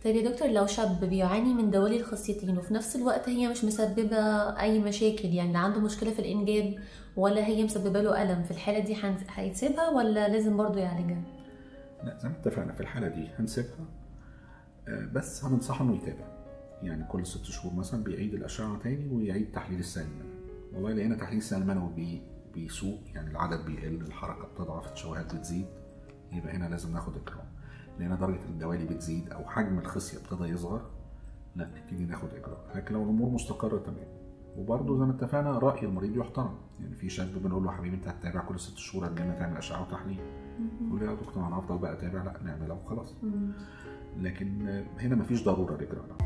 طيب يا دكتور لو شاب بيعاني من دوالي الخصيتين وفي نفس الوقت هي مش مسببة أي مشاكل يعني لا عنده مشكلة في الإنجاب ولا هي مسببة له ألم في الحالة دي هن- هيسيبها ولا لازم برضو يعالجها؟ لا زي ما اتفقنا في الحاله دي هنسيبها آه، بس هننصحه انه يتابع يعني كل ست شهور مثلا بيعيد الاشعه تاني ويعيد تحليل السائل المنوي والله لقينا تحليل السائل المنوي بي بيسوء يعني العدد بيقل الحركه بتضعف التشوهات بتزيد يبقى هنا لازم ناخد اجراء لقينا درجه الدوالي بتزيد او حجم الخصيه ابتدى يصغر لا نبتدي ناخد اجراء لكن لو الامور مستقره تمام وبرضه زي ما اتفقنا راي المريض يحترم يعني في شاب بنقول له حبيبي انت هتتابع كل ست شهور هتجينا تعمل اشعه وتحليل يقول لي يا دكتور انا هفضل بقى اتابع لا نعملها وخلاص لكن هنا مفيش ضروره لاجراء